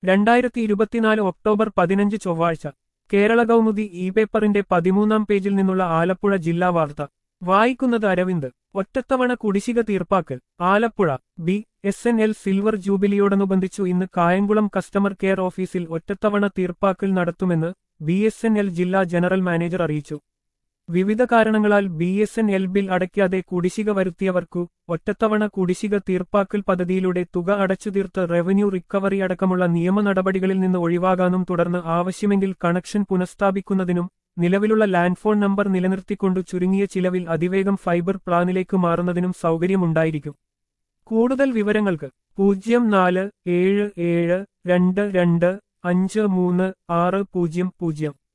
രണ്ടായിരത്തി ഇരുപത്തിനാല് ഒക്ടോബർ പതിനഞ്ച് ചൊവ്വാഴ്ച കേരള കൗമുദി ഇ പേപ്പറിന്റെ പതിമൂന്നാം പേജിൽ നിന്നുള്ള ആലപ്പുഴ ജില്ലാ വാർത്ത വായിക്കുന്നത് അരവിന്ദ് ഒറ്റത്തവണ കുടിശ്ശിക തീർപ്പാക്കൽ Alappuzha B S N L silver ജൂബിലിയോടനുബന്ധിച്ചു ഇന്ന് കായംകുളം കസ്റ്റമർ കെയർ ഓഫീസിൽ ഒറ്റത്തവണ തീർപ്പാക്കൽ നടത്തുമെന്ന് ബി എസ് എൻ എൽ ജില്ലാ ജനറൽ മാനേജർ അറിയിച്ചു വിവിധ കാരണങ്ങളാൽ B S N L bill അടയ്ക്കാതെ കുടിശ്ശിക വരുത്തിയവർക്കു ഒറ്റത്തവണ കുടിശ്ശിക തീർപ്പാക്കൽ പദ്ധതിയിലൂടെ തുക അടച്ചു തീർത്ത് റവന്യൂ റിക്കവറി അടക്കമുള്ള നിയമ നടപടികളിൽ നിന്ന് ഒഴിവാകാനും തുടർന്ന് ആവശ്യമെങ്കിൽ കണക്ഷൻ പുനഃസ്ഥാപിക്കുന്നതിനും നിലവിലുള്ള ലാൻഡ് ഫോൺ നമ്പർ നിലനിർത്തിക്കൊണ്ടു ചുരുങ്ങിയ ചിലവിൽ അതിവേഗം ഫൈബർ പ്ലാനിലേക്ക് മാറുന്നതിനും സൗകര്യമുണ്ടായിരിക്കും കൂടുതൽ വിവരങ്ങൾക്ക് പൂജ്യം നാല് ഏഴ് ഏഴ് രണ്ട് രണ്ട് അഞ്ച് മൂന്ന് ആറ് പൂജ്യം പൂജ്യം